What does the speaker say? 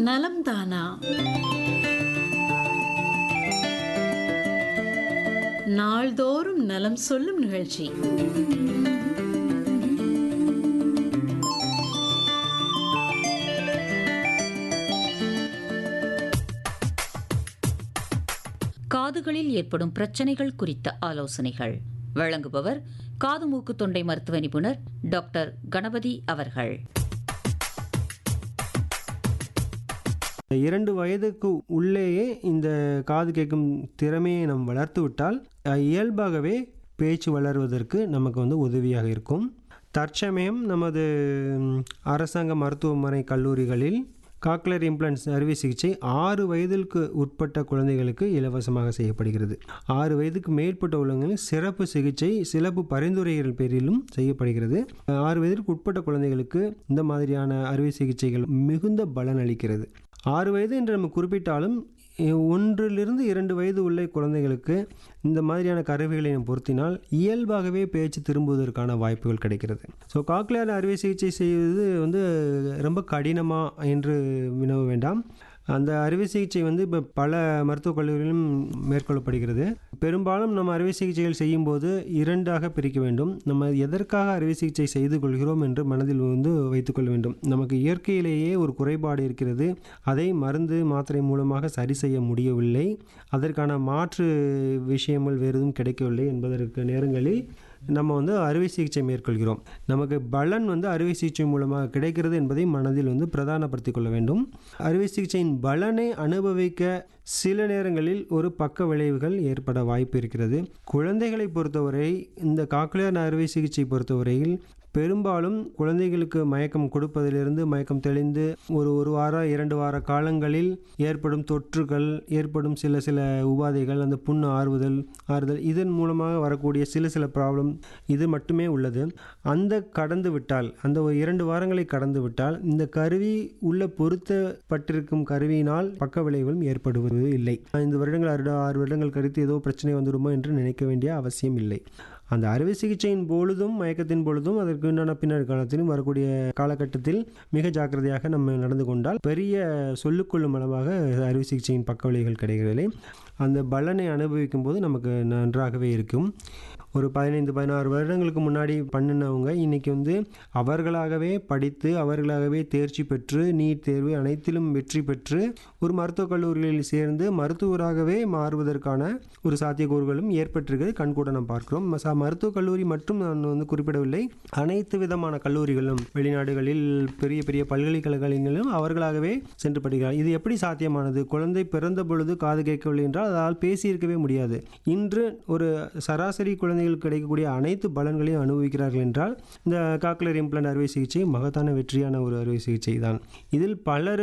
நலம் தானா நாள்தோறும் நலம் சொல்லும் நிகழ்ச்சி காதுகளில் ஏற்படும் பிரச்சனைகள் குறித்த ஆலோசனைகள் வழங்குபவர் காது மூக்கு தொண்டை மருத்துவ நிபுணர் டாக்டர் கணபதி அவர்கள் இரண்டு வயதுக்கு உள்ளேயே இந்த காது கேட்கும் திறமையை நாம் வளர்த்து விட்டால் அஹ், இயல்பாகவே பேச்சு வளருவதற்கு நமக்கு வந்து உதவியாக இருக்கும் தற்சமயம் நமது ம், அரசாங்க மருத்துவமனை கல்லூரிகளில் காக்லர் இம்ப்ளான்ஸ் அறுவை சிகிச்சை ஆறு வயதிற்கு உட்பட்ட குழந்தைகளுக்கு இலவசமாக செய்யப்படுகிறது ஆறு வயதுக்கு மேற்பட்ட உள்ளவங்களுக்கு சிறப்பு சிகிச்சை சிறப்பு பரிந்துரைகள் பேரிலும் செய்யப்படுகிறது ஆறு வயதிற்கு உட்பட்ட குழந்தைகளுக்கு இந்த மாதிரியான அறுவை சிகிச்சைகள் மிகுந்த பலன் அளிக்கிறது ஆறு வயது என்று நம்ம குறிப்பிட்டாலும் இ- ஒன்றிலிருந்து இரண்டு வயது உள்ள குழந்தைகளுக்கு இந்த மாதிரியான கருவிகளை நாம் பொருத்தினால் இயல்பாகவே பேச்சு திரும்புவதற்கான வாய்ப்புகள் கிடைக்கிறது ஸோ காக்லியர் அறுவை சிகிச்சை செய்வது வந்து ரொம்ப கடினமா என்று வினவ வேண்டாம் அந்த அறுவை சிகிச்சை வந்து இப்போ பல மருத்துவக் கல்லூரிகளிலும் மேற்கொள்ளப்படுகிறது பெரும்பாலும் நம்ம அறுவை சிகிச்சைகள் செய்யும்போது இரண்டாக பிரிக்க வேண்டும் நம்ம எதற்காக அறுவை சிகிச்சை செய்து கொள்கிறோம் என்று மனதில் வந்து வைத்துக்கொள்ள வேண்டும் நமக்கு இயற்கையிலேயே ஒரு குறைபாடு இருக்கிறது அதை மருந்து மாத்திரை மூலமாக சரி செய்ய முடியவில்லை அதற்கான மாற்று விஷயங்கள் வேறு எதுவும் கிடைக்கவில்லை என்பதற்கு நேரங்களில் நம்ம வந்து அறுவை சிகிச்சை மேற்கொள்கிறோம் நமக்கு பலன் வந்து அறுவை சிகிச்சை மூலமாக கிடைக்கிறது என்பதை மனதில் வந்து பிரதானப்படுத்திக் கொள்ள வேண்டும் அறுவை சிகிச்சையின் பலனை அனுபவிக்க சில நேரங்களில் ஒரு பக்க விளைவுகள் ஏற்பட வாய்ப்பு இருக்கிறது குழந்தைகளை பொறுத்தவரை இந்த காக்லியர் அறுவை சிகிச்சை பொறுத்தவரையில் பெரும்பாலும் குழந்தைகளுக்கு மயக்கம் கொடுப்பதிலிருந்து மயக்கம் தெளிந்து ஒரு ஒரு வார இரண்டு வார காலங்களில் ஏற்படும் தொற்றுகள் ஏற்படும் சில சில உபாதைகள் அந்த புண்ணு ஆறுதல் ஆறுதல் இதன் மூலமாக வரக்கூடிய சில சில ப்ராப்ளம் இது மட்டுமே உள்ளது அந்த கடந்து விட்டால் அந்த ஒரு இரண்டு வாரங்களை கடந்து விட்டால் இந்த கருவி உள்ள பொருத்தப்பட்டிருக்கும் கருவியினால் பக்க விளைவுகளும் ஏற்படுவது இல்லை ஐந்து வருடங்கள் ஆறு ஆறு வருடங்கள் கழித்து ஏதோ பிரச்சனை வந்துடுமோ என்று நினைக்க வேண்டிய அவசியம் இல்லை அந்த அறுவை சிகிச்சையின் பொழுதும் மயக்கத்தின் பொழுதும் அதற்கு உண்டான பின்னாடி காலத்திலும் வரக்கூடிய காலகட்டத்தில் மிக ஜாக்கிரதையாக நம்ம நடந்து கொண்டால் பெரிய சொல்லுக்கொள்ளும் அளவாக அறுவை சிகிச்சையின் பக்க விளைவுகள் கிடைக்கிறதில்லை அந்த பலனை அனுபவிக்கும் போது நமக்கு நன்றாகவே இருக்கும் ஒரு பதினைந்து பதினாறு வருடங்களுக்கு முன்னாடி பண்ணினவங்க இன்னைக்கு வந்து அவர்களாகவே படித்து அவர்களாகவே தேர்ச்சி பெற்று நீட் தேர்வு அனைத்திலும் வெற்றி பெற்று ஒரு மருத்துவக் கல்லூரிகளில் சேர்ந்து மருத்துவராகவே மாறுவதற்கான ஒரு சாத்தியக்கூறுகளும் ஏற்பட்டிருக்கிறது கண்கூட நாம் பார்க்கிறோம் ம- மருத்துவக் கல்லூரி மட்டும் நான் வந்து குறிப்பிடவில்லை அனைத்து விதமான கல்லூரிகளும் வெளிநாடுகளில் பெரிய பெரிய பல்கலைக்கழகங்களிலும் அவர்களாகவே சென்று படிக்கிறார் இது எப்படி சாத்தியமானது குழந்தை பிறந்த பொழுது காது கேட்கவில்லை என்றால் அதால் பேசியிருக்கவே முடியாது இன்று ஒரு சராசரி குழந்தைகளுக்கு கிடைக்கக்கூடிய அனைத்து பலன்களையும் அனுபவிக்கிறார்கள் என்றால் இந்த காக்லர் இம்ப்ளான்ட் அறுவை சிகிச்சை மகத்தான வெற்றியான ஒரு அறுவை சிகிச்சை தான் இதில் பலருக்கு